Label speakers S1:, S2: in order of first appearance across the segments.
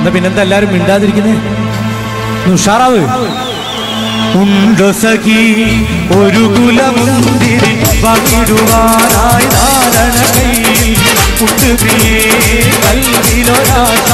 S1: എന്നാ പിന്നെന്താ എല്ലാരും മിണ്ടാതിരിക്കുന്നേ ഒന്ന് ഉഷാറാവ് ഉണ്ടോ സഖി ഒരു കുലമുന്തിരി പങ്കിടുവാനായി നാരണ കയ്യിൽ മുട്ടുപിയേ കൽവിലൊരാശ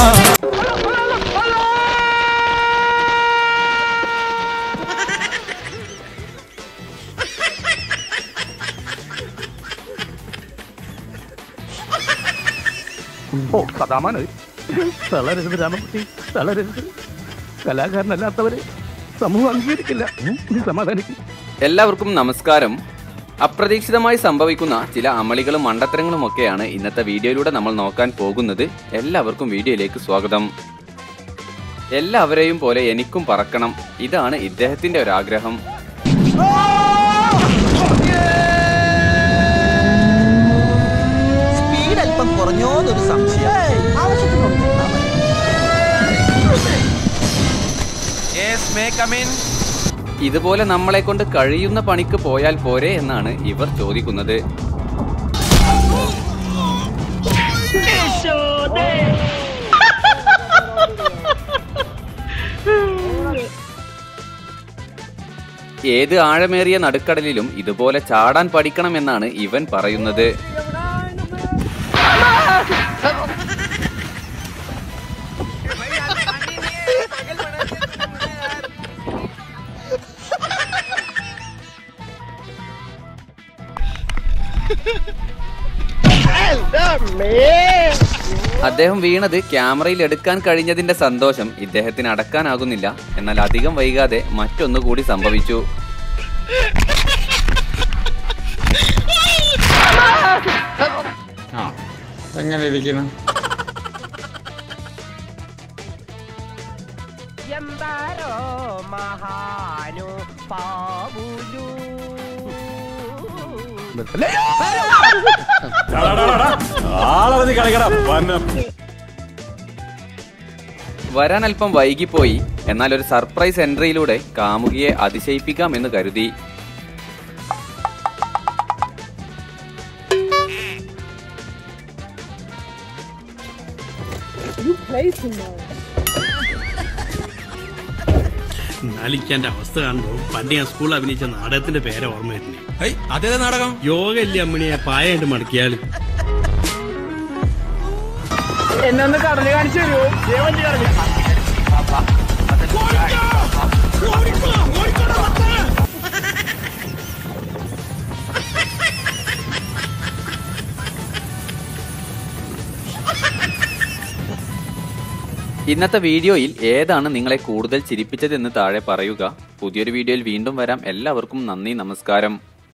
S2: ഓ സദാമാന് തളരരുത് രാമകുട്ടി തളരരുത് കലാകാരനല്ലാത്തവരെ സമൂഹം അംഗീകരിക്കില്ല നീ സമാധാനിക്കും
S3: എല്ലാവർക്കും നമസ്കാരം അപ്രതീക്ഷിതമായി സംഭവിക്കുന്ന ചില അമളികളും മണ്ടത്തരങ്ങളും ഒക്കെയാണ് ഇന്നത്തെ വീഡിയോയിലൂടെ നമ്മൾ നോക്കാൻ പോകുന്നത് എല്ലാവർക്കും വീഡിയോയിലേക്ക് സ്വാഗതം എല്ലാവരെയും പോലെ എനിക്കും പറക്കണം ഇതാണ് ഇദ്ദേഹത്തിന്റെ ഒരു ആഗ്രഹം
S4: സ്പീഡ് അല്പം കുറഞ്ഞോന്നൊരു സംശയം
S3: ഇതുപോലെ നമ്മളെ കൊണ്ട് കഴിയുന്ന പണിക്ക് പോയാൽ പോരെ എന്നാണ് ഇവർ ചോദിക്കുന്നത് ഏത് ആഴമേറിയ നടുക്കടലിലും ഇതുപോലെ ചാടാൻ പഠിക്കണമെന്നാണ് ഇവൻ പറയുന്നത് അദ്ദേഹം വീണത് ക്യാമറയിൽ എടുക്കാൻ കഴിഞ്ഞതിന്റെ സന്തോഷം ഇദ്ദേഹത്തിന് അടക്കാനാകുന്നില്ല എന്നാൽ അധികം വൈകാതെ മറ്റൊന്നുകൂടി സംഭവിച്ചു
S5: ആ എങ്ങനെ ഇരിക്കണം
S6: ఎందరో మహాను పావులు
S1: ആളവധി കളിക്കട
S3: വരാൻ അല്പം വൈകിപ്പോയി എന്നാൽ ഒരു സർപ്രൈസ് എൻട്രിയിലൂടെ കാമുകിയെ അതിശയിപ്പിക്കാം എന്ന് കരുതി
S7: നാലിക്കാന്റെ അവസ്ഥ കാണുമ്പോ പണ്ട് ഞാൻ സ്കൂളിൽ അഭിനയിച്ച നാടകത്തിന്റെ പേരെ ഓർമ്മ വരുന്നേ
S1: അതേ നാടകം
S7: യോഗ ഇല്ലേ അമ്മണിയെ പായായിട്ട് മടക്കിയാല്
S3: ഇന്നത്തെ വീഡിയോയിൽ ഏതാണ് നിങ്ങളെ കൂടുതൽ ചിരിപ്പിച്ചതെന്ന് താഴെ പറയുക പുതിയൊരു വീഡിയോയിൽ വീണ്ടും വരാം എല്ലാവർക്കും നന്ദി നമസ്കാരം